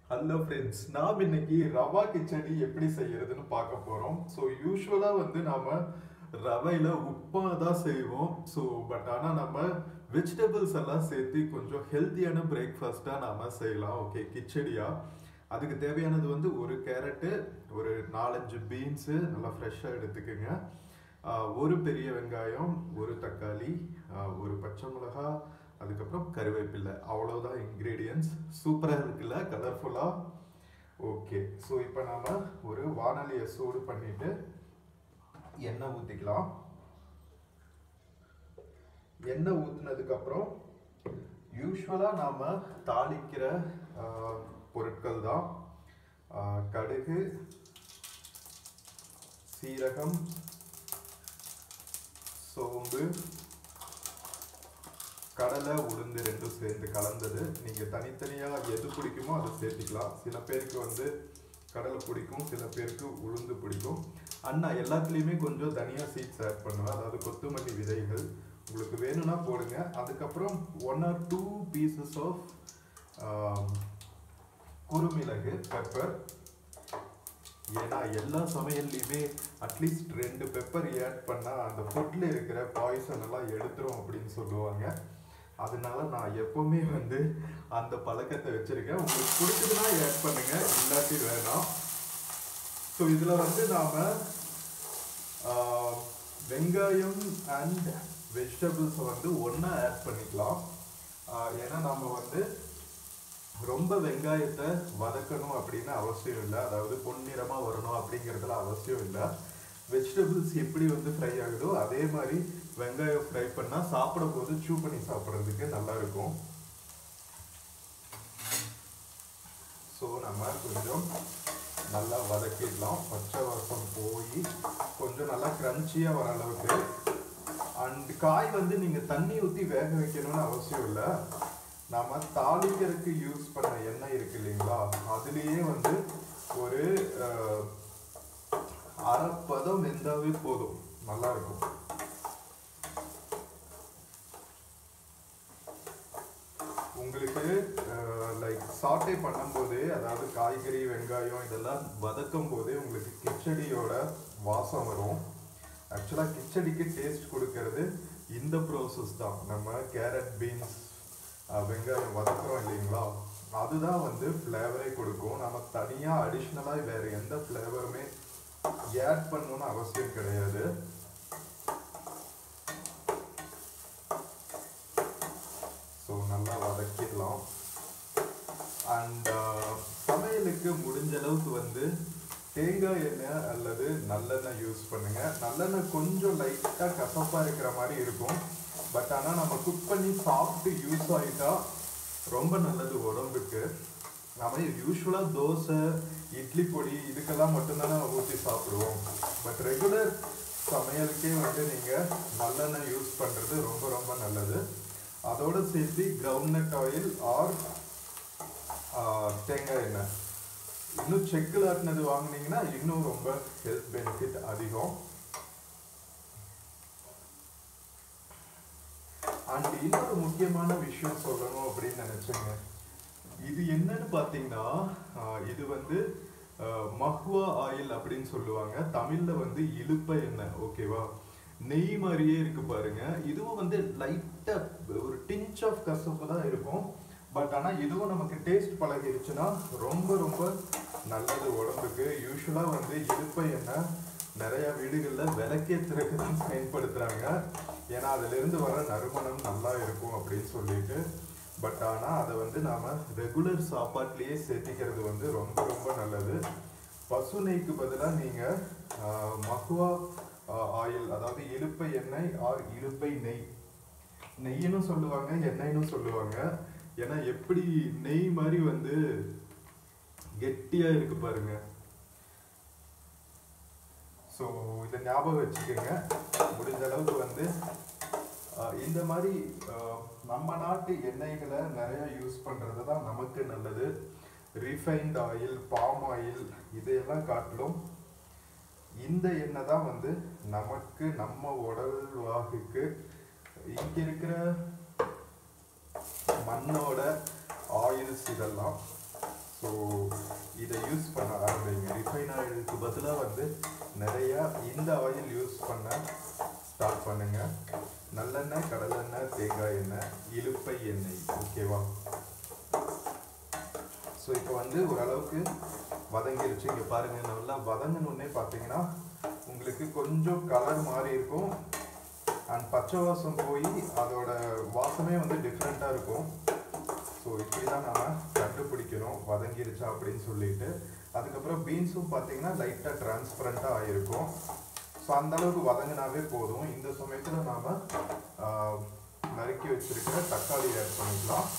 hello friends நாம் இன்னைக்கு ரவா கிச்சடி எப்படி செய்யறதுன்னு பார்க்க போறோம் ஸோ யூஸ்வலா வந்து நாம ரவையில உப்புமா தான் செய்வோம் ஸோ பட் ஆனா நம்ம வெஜிடபிள்ஸ் எல்லாம் சேர்த்து கொஞ்சம் ஹெல்த்தியான பிரேக்ஃபாஸ்ட்டாக நாம செய்யலாம் ஓகே கிச்சடியா அதுக்கு தேவையானது வந்து ஒரு கேரட்டு ஒரு நாலஞ்சு பீன்ஸு நல்லா ஃப்ரெஷ்ஷாக எடுத்துக்கோங்க ஆஹ் ஒரு பெரிய வெங்காயம் ஒரு தக்காளி ஆஹ் ஒரு பச்சை மிளகா அதுக்கப்புறம் கருவேப்பிலை அவ்வளோதான் இன்க்ரீடியன்ஸ் சூப்பராக இருக்குல்ல கலர்ஃபுல்லாக ஓகே ஸோ இப்போ நாம ஒரு வானலியை சூடு பண்ணிட்டு எண்ணெய் ஊற்றிக்கலாம் எண்ணெய் ஊற்றுனதுக்கப்புறம் யூஸ்வலாக நாம் தாளிக்கிற ஆஹ், பொருட்கள் தான் ஆஹ், கடுகு சீரகம் சோம்பு கடலை உளுந்து ரெண்டும் சேர்ந்து கலந்தது நீங்கள் தனித்தனியாக எது பிடிக்குமோ அதை சேர்த்திக்கலாம் சில பேருக்கு வந்து கடலை பிடிக்கும் சில பேருக்கு உளுந்து பிடிக்கும் அண்ணா எல்லாத்துலேயுமே கொஞ்சம் தனியாக சீட்ஸ் ஆட் பண்ணுவேன் அதாவது கொத்தமல்லி விதைகள் உங்களுக்கு வேணும்னா போடுங்க அதுக்கப்புறம் one or two pieces of குறுமிளகு பெப்பர் ஏன்னா எல்லா சமையல்லையுமே அட்லீஸ்ட் ரெண்டு பெப்பர் ஆட் பண்ணால் அந்த ஃபுட்டில் இருக்கிற பாய்சன் எல்லாம் எடுத்துரும் அப்படின்னு சொல்லுவாங்க அதனால நான் எப்பவுமே வந்து அந்த பழக்கத்தை வச்சிருக்கேன் உங்களுக்கு பிடிச்சதுன்னா ஆட் பண்ணுங்க இல்லாட்டி வேணாம் ஸோ இதில் வந்து நாம் வெங்காயம் அண்ட் வெஜிடபிள்ஸை வந்து ஒன்றா ஆட் பண்ணிக்கலாம் ஆஹ் ஏன்னா நம்ம வந்து ரொம்ப வெங்காயத்தை வதக்கணும் அப்படின்னு அவசியம் இல்லை அதாவது பொன்னிறமாக வரணும் அப்படிங்கிறதுல அவசியம் இல்லை வெஜிடபிள்ஸ் எப்படி வந்து ஃப்ரை ஆகுதோ அதே மாதிரி வெங்காயம் ஃப்ரை பண்ணால் சாப்பிடும் போது சூ பண்ணி சாப்பிட்றதுக்கு நல்லா இருக்கும் ஸோ நம்ம கொஞ்சம் நல்லா வதக்கிடலாம் பச்சை வாசம் போய் கொஞ்சம் நல்லா க்ரன்ச்சியாக வர அளவுக்கு அண்ட் காய் வந்து நீங்கள் தண்ணி ஊற்றி வேக வைக்கணும்னு அவசியம் இல்லை நாம தாளிக்கிறதுக்கு யூஸ் பண்ண எண்ணெய் இருக்கு இல்லைங்களா அதுலேயே வந்து ஒரு அஹ், அரை பதம் வெந்தாவே போதும் நல்லா இருக்கும் உங்களுக்கு லைக் சாட்டை பண்ணும்போது அதாவது காய்கறி வெங்காயம் இதெல்லாம் வதக்கும் போதே உங்களுக்கு கிச்சடியோட வாசம் வரும் ஆக்சுவலாக கிச்சடிக்கு டேஸ்ட் கொடுக்கறது இந்த ப்ரோசஸ் தான் நம்ம கேரட் பீன்ஸ் வெங்காயம் வதக்குறோம் இல்லைங்களா அதுதான் வந்து ஃப்ளேவரே கொடுக்கும் நம்ம தனியாக அடிஷ்னலாக வேறு எந்த ஃப்ளேவருமே ஆட் பண்ணணும்னு அவசியம் கிடையாது ஸோ நல்லா வதக்கிடலாம் அண்ட் சமையலுக்கு முடிஞ்ச அளவுக்கு வந்து தேங்காய் எண்ணெய் அல்லது நல்லெண்ணெய் யூஸ் பண்ணுங்க நல்லெண்ணெய் கொஞ்சம் லைட்டாக கசப்பாக இருக்கிற மாதிரி இருக்கும் பட் ஆனால் நம்ம குக் பண்ணி சாப்பிட்டு யூஸ் ஆகிட்டா ரொம்ப நல்லது உடம்புக்கு நம்ம யூஸ்வலாக தோசை இட்லி பொடி இதுக்கெல்லாம் மட்டும்தானே ஊற்றி சாப்பிடுவோம் பட் ரெகுலர் சமையலுக்கே வந்து நீங்கள் நல்லெண்ணெய் யூஸ் பண்ணுறது ரொம்ப ரொம்ப நல்லது அதோட சேர்த்து கிரவுண்ட்நட் ஆயில் ஆர் தேங்காய் எண்ணெய் இன்னும் செக்கில் ஆட்டினது வாங்குனீங்கன்னா இன்னும் ரொம்ப ஹெல்த் பெனிஃபிட் அதிகம் அண்ட் இன்னொரு முக்கியமான விஷயம் சொல்லணும் அப்படின்னு நினைச்சேங்க இது என்னன்னு பார்த்தீங்கன்னா ஆஹ் இது வந்து ஆஹ் மஹ்வா ஆயில் அப்படின்னு சொல்லுவாங்க தமிழ்ல வந்து இலுப்ப எண்ணெய் ஓகேவா நெய் மாதிரியே இருக்கு பாருங்க இதுவும் வந்து லைட்டா ஒரு டிஞ்ச் ஆஃப் கசப்பு தான் இருக்கும் பட் ஆனா இதுவும் நமக்கு டேஸ்ட் பழகிடுச்சுன்னா ரொம்ப ரொம்ப நல்லது உடம்புக்கு யூஸ்வலா வந்து இலுப்ப எண்ணெய் நிறைய வீடுகளில் விளக்கேற்றுறதுக்கு தான் பயன்படுத்துறாங்க ஏன்னா அதுல இருந்து வர நறுமணம் நல்லா இருக்கும் அப்படின்னு சொல்லிட்டு பட் ஆனால் அதை வந்து நாம ரெகுலர் சாப்பாட்லேயே சேர்த்திக்கிறது வந்து ரொம்ப ரொம்ப நல்லது பசு நெய்க்கு பதிலாக நீங்கள் மகுவா ஆயில் அதாவது இலுப்பை எண்ணெய் ஆர் இலுப்பை நெய் நெய்ன்னு சொல்லுவாங்க எண்ணெய்னு சொல்லுவாங்க ஏன்னா எப்படி நெய் மாதிரி வந்து கெட்டியா இருக்கு பாருங்க ஸோ இதை ஞாபகம் வச்சுக்கோங்க முடிஞ்ச அளவுக்கு வந்து ஆஹ், இந்த மாதிரி ஆஹ், நம்ம நாட்டு எண்ணெய்களை நிறைய யூஸ் பண்ணுறது தான் நமக்கு நல்லது ரிஃபைன்ட் ஆயில் பாம் ஆயில் இதையெல்லாம் காட்டிலும் இந்த எண்ணெய் தான் வந்து நமக்கு நம்ம உடல் வாகுக்கு இங்க இருக்கிற மண்ணோட ஆயில்ஸ் இதெல்லாம் ஸோ இதை யூஸ் பண்ண ஆரம்பிங்க ரிஃபைன் ஆயிலுக்கு பதிலாக வந்து நிறையா இந்த ஆயில் யூஸ் பண்ண ஸ்டார்ட் பண்ணுங்க நல்லெண்ணெய் கடலெண்ணெய் தேங்காய் எண்ணெய் இலுப்பை எண்ணெய் ஓகேவா ஸோ இப்போ வந்து ஓரளவுக்கு வதங்கிருச்சு இங்கே பாருங்க நல்லா வதங்கினோடனே பார்த்தீங்கன்னா உங்களுக்கு கொஞ்சம் கலர் மாறி இருக்கும் அண்ட் பச்சை வாசம் போய் அதோட வாசமே வந்து டிஃப்ரெண்ட்டாக இருக்கும் ஸோ இப்படி தான் நாம கண்டுபிடிக்கணும் வதங்கிருச்சா அப்படின்னு சொல்லிட்டு அதுக்கப்புறம் பீன்ஸும் பார்த்தீங்கன்னா லைட்டாக டிரான்ஸ்பரண்ட்டாக ஆகிருக்கும் ஸோ அந்த அளவுக்கு வதங்கினாவே போதும் இந்த சமயத்தில் நாம் நறுக்கி வச்சிருக்கிற தக்காளி ஆட் பண்ணிக்கலாம்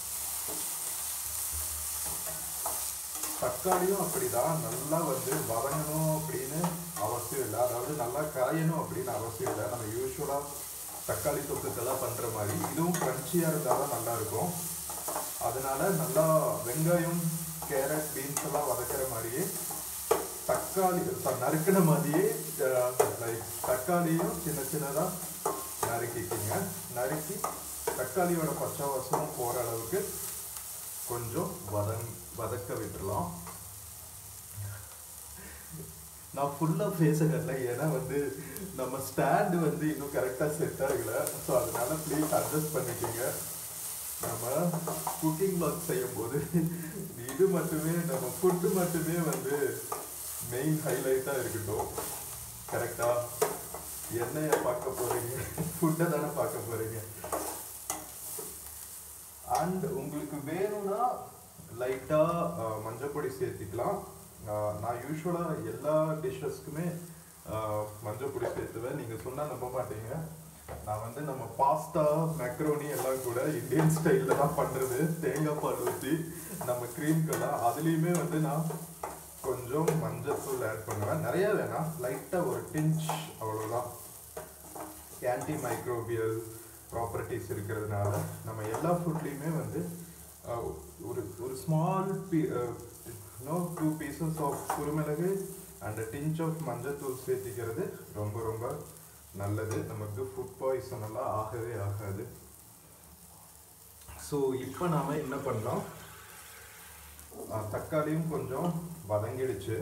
தக்காளியும் அப்படிதான் நல்லா வந்து வதங்கணும் அப்படின்னு அவசியம் இல்லை அதாவது நல்லா காயணும் அப்படின்னு அவசியம் இல்லை நம்ம யூஸ்வலாக தக்காளி தொக்குக்கெல்லாம் பண்ணுற மாதிரி இதுவும் க்ரன்ச்சியாக இருந்தால் தான் நல்லா இருக்கும் அதனால நல்லா வெங்காயம் கேரட் பீன்ஸ் எல்லாம் வதக்கிற மாதிரியே தக்காளி ச- நறுக்கின மாதிரியே லைக் தக்காளியும் சின்ன சின்னதாக நறுக்கிக்கிங்க நறுக்கி தக்காளியோட பச்சை வாசமும் போகிற அளவுக்கு கொஞ்சம் வதங் வதக்க விட்டுறலாம் நான் ஃபுல்லாக பேசல ஏன்னா வந்து நம்ம ஸ்டாண்டு வந்து இன்னும் கரெக்டாக செட் ஆகல ஸோ அதனால ப்ளீஸ் அட்ஜஸ்ட் பண்ணிக்கோங்க நம்ம குக்கிங் பிளாக் செய்யும் போது இது மட்டுமே நம்ம ஃபுட்டு மட்டுமே வந்து மெயின் ஹைலைட்டாக இருக்கட்டும் கரெக்டா எண்ணெயை பார்க்க போறீங்க ஃபுட்டை தானே பார்க்க போறீங்க அண்ட் உங்களுக்கு வேணும்னா லைட்டாக மஞ்சப்பொடி சேர்த்திக்கலாம் ஆஹ் நான் யூஸ்வலாக எல்லா டிஷ்ஷஸ்க்குமே மஞ்சப்பொடி சேர்த்துவேன் நீங்கள் சொன்னால் நம்ப மாட்டீங்க நான் வந்து நம்ம பாஸ்தா மேக்ரோனி எல்லாம் கூட இந்தியன் ஸ்டைலில் தான் பண்ணுறது தேங்காய் பால் ஊற்றி நம்ம க்ரீம்க்கெல்லாம் அதுலேயுமே வந்து நான் கொஞ்சம் மஞ்சத்தூள் ஆட் பண்ணுவேன் நிறைய வேணாம் லைட்டாக ஒரு டிஞ்ச் அவ்வளோதான் ஆன்டி மைக்ரோபியல் ப்ராப்பர்ட்டிஸ் இருக்கிறதுனால நம்ம எல்லா ஃபுட்லேயுமே வந்து அஹ், ஒரு ஒரு ஸ்மால் பீ நோ டூ பீசஸ் ஆஃப் குருமிளகு அண்ட் டிஞ்ச் ஆஃப் மஞ்சத்தூள் சேர்த்திக்கிறது ரொம்ப ரொம்ப நல்லது நமக்கு ஃபுட் பாய்சன் எல்லாம் ஆகவே ஆகாது ஸோ இப்போ நாம என்ன பண்ணலாம் அஹ், தக்காளியும் கொஞ்சம் வதங்கிடுச்சு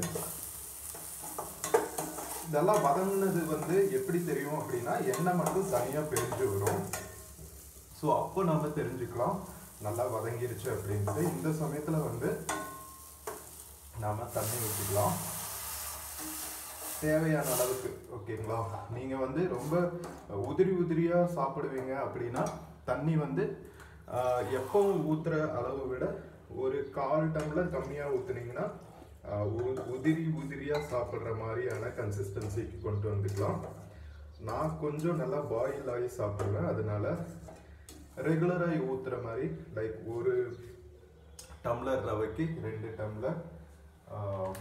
இதெல்லாம் வதங்கினது வந்து எப்படி தெரியும் அப்படின்னா எண்ணெய் மட்டும் தனியாக பிரிஞ்சு வரும் ஸோ அப்போ நாம தெரிஞ்சுக்கலாம் நல்லா வதங்கிருச்சு அப்படின்ட்டு இந்த சமயத்தில் வந்து நாம தண்ணி ஊற்றிக்கலாம் தேவையான அளவுக்கு ஓகேங்களா நீங்கள் வந்து ரொம்ப உதிரி உதிரியாக சாப்பிடுவீங்க அப்படின்னா தண்ணி வந்து ஆஹ், எப்பவும் ஊற்றுற அளவை விட ஒரு கால் டம்ளர் கம்மியாக ஊற்றுனீங்கன்னா உதிரி உதிரியாக சாப்பிட்ற மாதிரியான கன்சிஸ்டன்சிக்கு கொண்டு வந்துக்கலாம் நான் கொஞ்சம் நல்லா பாயில் ஆகி சாப்பிடுவேன் அதனால ரெகுலராகி ஊற்றுற மாதிரி லைக் ஒரு டம்ளர் ரவைக்கு ரெண்டு டம்ளர் ஆஹ்,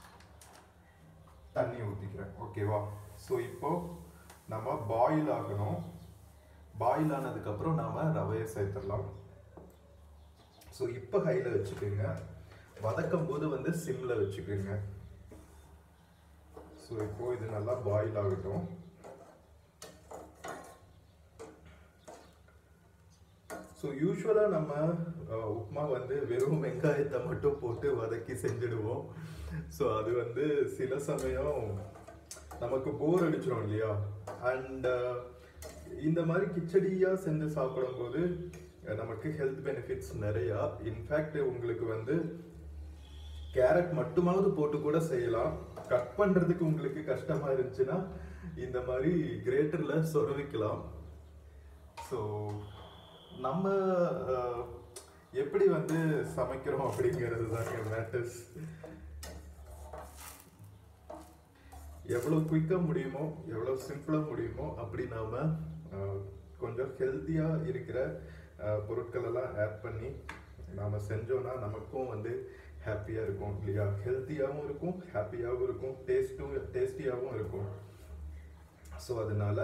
தண்ணி ஊற்றிக்கிறேன் ஓகேவா ஸோ இப்போ நம்ம பாயில் ஆகணும் பாயில் ஆனதுக்கப்புறம் நாம ரவையை சேர்த்துடலாம் ஸோ இப்போ ஹையில் வச்சுக்கோங்க வதக்கும் போது வந்து சிம்மில் வச்சுக்கோங்க ஸோ இப்போ இது நல்லா பாயில் ஆகட்டும் ஸோ யூஸ்வலாக நம்ம அஹ், உப்புமா வந்து வெறும் வெங்காயத்தை மட்டும் போட்டு வதக்கி செஞ்சுடுவோம் ஸோ அது வந்து சில சமயம் நமக்கு போர் அடிச்சிடும் இல்லையா அண்ட் இந்த மாதிரி கிச்சடியாக செஞ்சு சாப்பிடும்போது அஹ், நமக்கு ஹெல்த் பெனிஃபிட்ஸ் நிறையா இன்ஃபேக்ட் உங்களுக்கு வந்து கேரட் மட்டுமாவது போட்டு கூட செய்யலாம் கட் பண்றதுக்கு உங்களுக்கு கஷ்டமா இருந்துச்சுன்னா இந்த மாதிரி கிரேட்டர்ல சொருவிக்கலாம் ஸோ நம்ம அஹ், எப்படி வந்து சமைக்கிறோம் அப்படிங்கிறது தாங்க மேட்டர்ஸ் எவ்வளோ குயிக்காக முடியுமோ எவ்வளோ சிம்பிளாக முடியுமோ அப்படி நாம் கொஞ்சம் ஹெல்த்தியாக இருக்கிற அஹ், பொருட்கள் எல்லாம் ஆட் பண்ணி நாம் செஞ்சோன்னா நமக்கும் வந்து ஹாப்பியாக இருக்கும் இல்லையா ஹெல்த்தியாகவும் இருக்கும் ஹாப்பியாகவும் இருக்கும் டேஸ்ட்டும் டேஸ்டியாகவும் இருக்கும் ஸோ அதனால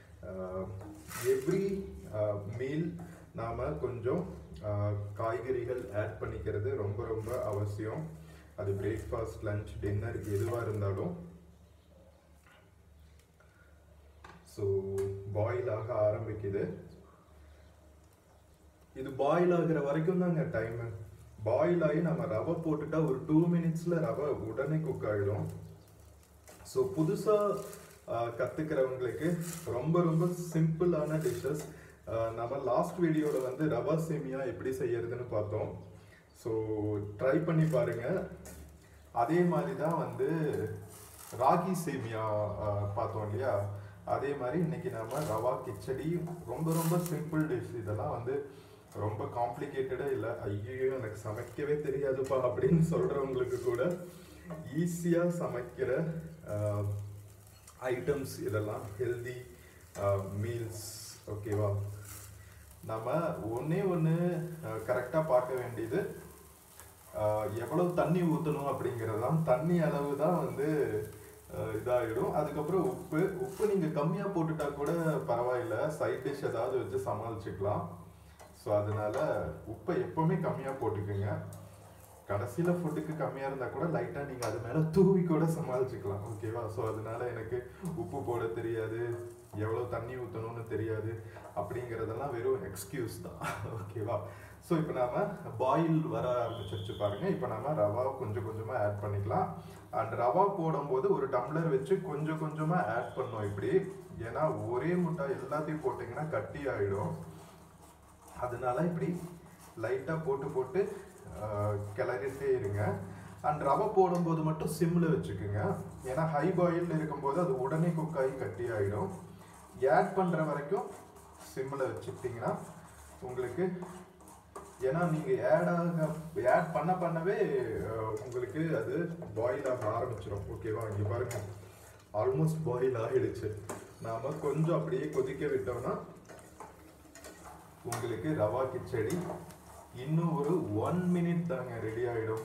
எவ்ரி மீல் நாம் கொஞ்சம் ஆஹ், காய்கறிகள் ஆட் பண்ணிக்கிறது ரொம்ப ரொம்ப அவசியம் அது பிரேக்ஃபாஸ்ட் லஞ்ச் டின்னர் எதுவாக இருந்தாலும் ஸோ பாயில் ஆக ஆரம்பிக்குது இது பாயில் ஆகுற வரைக்கும் தாங்க டைமு பாயில் ஆகி நம்ம ரவை போட்டுட்டா ஒரு டூ மினிட்ஸில் ரவை உடனே குக் ஆகிடும் ஸோ புதுசாக கற்றுக்கிறவங்களுக்கு ரொம்ப ரொம்ப சிம்பிளான டிஷ்ஷஸ் நம்ம லாஸ்ட் வீடியோவில் வந்து ரவா சேமியா எப்படி செய்யறதுன்னு பார்த்தோம் ஸோ ட்ரை பண்ணி பாருங்க அதே மாதிரி தான் வந்து ராகி சேமியா அஹ், பார்த்தோம் இல்லையா அதே மாதிரி இன்னைக்கு நம்ம ரவா கிச்சடி ரொம்ப ரொம்ப சிம்பிள் டிஷ் இதெல்லாம் வந்து ரொம்ப காம்ப்ளிகேட்டடாக இல்லை ஐயோ எனக்கு சமைக்கவே தெரியாதுப்பா அப்படின்னு சொல்கிறவங்களுக்கு கூட ஈஸியாக சமைக்கிற ஐட்டம்ஸ் இதெல்லாம் ஹெல்தி மீல்ஸ் ஓகேவா நம்ம ஒன்றே ஒன்று கரெக்டாக பார்க்க வேண்டியது ஆஹ் எவ்வளவு தண்ணி ஊற்றணும் அப்படிங்கிறது தான் தண்ணி அளவு தான் வந்து ஆஹ் இதாகிடும் அதுக்கப்புறம் உப்பு உப்பு நீங்கள் கம்மியாக போட்டுட்டா கூட பரவாயில்ல சைட் டிஷ் ஏதாவது வச்சு சமாளிச்சுக்கலாம் ஸோ அதனால உப்பை எப்பவுமே கம்மியாக போட்டுக்குங்க கடைசியில் ஃபுட்டுக்கு கம்மியாக இருந்தால் கூட லைட்டாக நீங்கள் அது மேலே தூவி கூட சமாளிச்சுக்கலாம் ஓகேவா ஸோ அதனால எனக்கு உப்பு போட தெரியாது எவ்வளோ தண்ணி ஊற்றணும்னு தெரியாது அப்படிங்கிறதெல்லாம் வெறும் எக்ஸ்கியூஸ் தான் ஓகேவா ஸோ இப்போ நாம பாயில் வர ஆரம்பிச்சிருச்சு பாருங்க இப்போ நாம ரவா கொஞ்சம் கொஞ்சமாக ஆட் பண்ணிக்கலாம் அண்ட் ரவா போடும்போது ஒரு டம்ளர் வச்சு கொஞ்சம் கொஞ்சமாக ஆட் பண்ணோம் இப்படி ஏன்னா ஒரே முட்டை எல்லாத்தையும் போட்டிங்கன்னா கட்டி ஆகிடும் அதனால இப்படி லைட்டாக போட்டு போட்டு ஆஹ், கிளறிட்டே இருங்க அண்ட் ரவை போடும்போது மட்டும் சிம்மில் வச்சுக்கோங்க ஏன்னா ஹை பாயில் இருக்கும்போது அது உடனே குக் ஆகி கட்டி ஆகிடும் ஆட் பண்ணுற வரைக்கும் சிம்மில் வச்சுக்கிட்டிங்கன்னா உங்களுக்கு ஏன்னா நீங்கள் ஆட் ஆக ஆட் பண்ண பண்ணவே ஆஹ், உங்களுக்கு அது பாயில் ஆக ஆரம்பிச்சிடும் ஓகேவா இங்கே பாருங்க ஆல்மோஸ்ட் பாயில் ஆகிடுச்சு நாம கொஞ்சம் அப்படியே கொதிக்க விட்டோம்னா உங்களுக்கு ரவா கிச்சடி இன்னும் ஒரு ஒன் மினிட் தாங்க ரெடி ஆயிடும்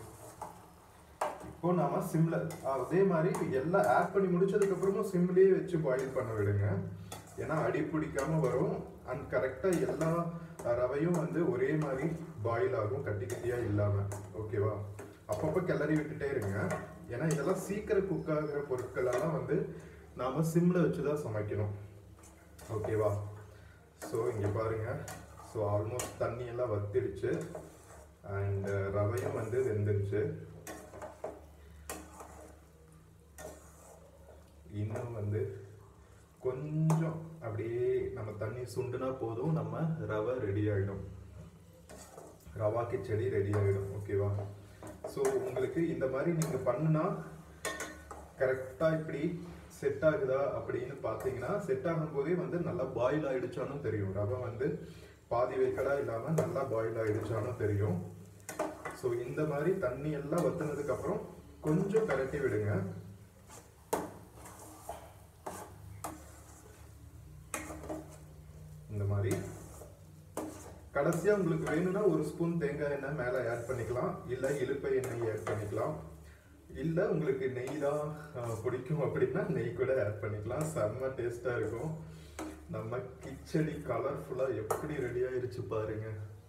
இப்போ நாம சிம்ல அதே மாதிரி எல்லாம் ஆட் பண்ணி முடிச்சதுக்கு அப்புறமும் சிம்லயே வச்சு பாயில் பண்ண விடுங்க ஏன்னா அடி பிடிக்காம வரும் அண்ட் கரெக்டா எல்லா ரவையும் வந்து ஒரே மாதிரி பாயில் ஆகும் கட்டி கட்டியா இல்லாம ஓகேவா அப்பப்போ கிளறி விட்டுட்டே இருங்க ஏன்னா இதெல்லாம் சீக்கிரம் குக் ஆகிற பொருட்கள் எல்லாம் வந்து நாம சிம்ல வச்சு தான் சமைக்கணும் ஓகேவா ஸோ இங்கே பாருங்க ஸோ ஆல்மோஸ்ட் தண்ணி எல்லாம் வத்திடுச்சு அண்ட் ரவையும் வந்து வெந்துருச்சு இன்னும் வந்து கொஞ்சம் அப்படியே நம்ம தண்ணி சுண்டுனா போதும் நம்ம ரவை ரெடி ஆகிடும் ரவா கிச்சடி ரெடி ஆகிடும் ஓகேவா ஸோ உங்களுக்கு இந்த மாதிரி நீங்கள் பண்ணுனா கரெக்டாக இப்படி செட் ஆகுதா அப்படின்னு பார்த்தீங்கன்னா செட் ஆகும்போதே வந்து நல்லா பாயில் ஆயிடுச்சானும் தெரியும் ரவை வந்து பாதி வேக்கடா இல்லாமல் நல்லா பாயில் ஆயிடுச்சானும் தெரியும் ஸோ இந்த மாதிரி தண்ணி எல்லாம் வத்துனதுக்கு அப்புறம் கொஞ்சம் கரட்டி விடுங்க இந்த மாதிரி கடைசியா உங்களுக்கு வேணும்னா ஒரு ஸ்பூன் தேங்காய் எண்ணெய் மேல ஆட் பண்ணிக்கலாம் இல்ல இலுப்பை எண்ணெய் ஆட் பண்ணிக்கலாம் இல்ல உங்களுக்கு நெய் தான் அஹ், பிடிக்கும் அப்படின்னா நெய் கூட ஆட் பண்ணிக்கலாம் செம்ம டேஸ்டா இருக்கும் நம்ம கிச்சடி கலர்ஃபுல்லா எப்படி ரெடி ஆயிருச்சு பாருங்க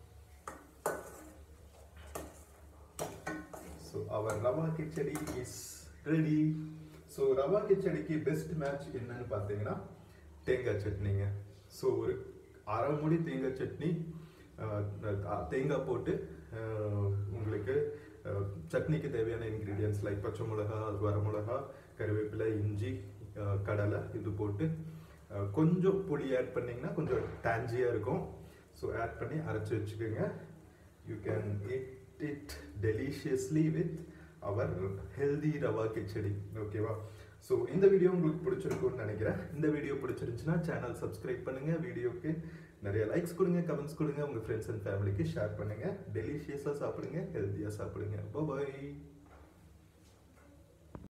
so our rava kichadi is ready so rava கிச்சடிக்கு பெஸ்ட் மேட்ச் என்னன்னு பார்த்தீங்கன்னா தேங்காய் சட்னிங்க ஸோ ஒரு அரை முடி தேங்காய் சட்னி அஹ், அஹ், தேங்காய் போட்டு அஹ், உங்களுக்கு அஹ், சட்னிக்கு தேவையான இன்க்ரீடியன்ஸ் லைக் பச்சை மிளகா வரமிளகா கருவேப்பிலை இஞ்சி அஹ், கடலை இது போட்டு அஹ், கொஞ்சம் புளி ஆட் பண்ணிங்கன்னா கொஞ்சம் டேஞ்சியாக இருக்கும் ஸோ ஆட் பண்ணி அரைச்சி வச்சுக்கோங்க you can eat it deliciously with our healthy rava kichadi ஓகேவா ஸோ இந்த வீடியோ உங்களுக்கு பிடிச்சிருக்கும்னு நினைக்கிறேன் இந்த வீடியோ பிடிச்சிருந்துச்சுன்னா சேனல் சப்ஸ்கிரைப் பண்ணுங்க வீடியோக்கு நிறைய லைக்ஸ் கொடுங்க கமெண்ட்ஸ் கொடுங்க உங்க ஃப்ரெண்ட்ஸ் அண்ட் ஃபேமிலிக்கு ஷேர் பண்ணுங்க டெலிஷியஸாக சாப்பிடுங்க ஹெல்த்தியாக சாப்பிடுங்க பாய்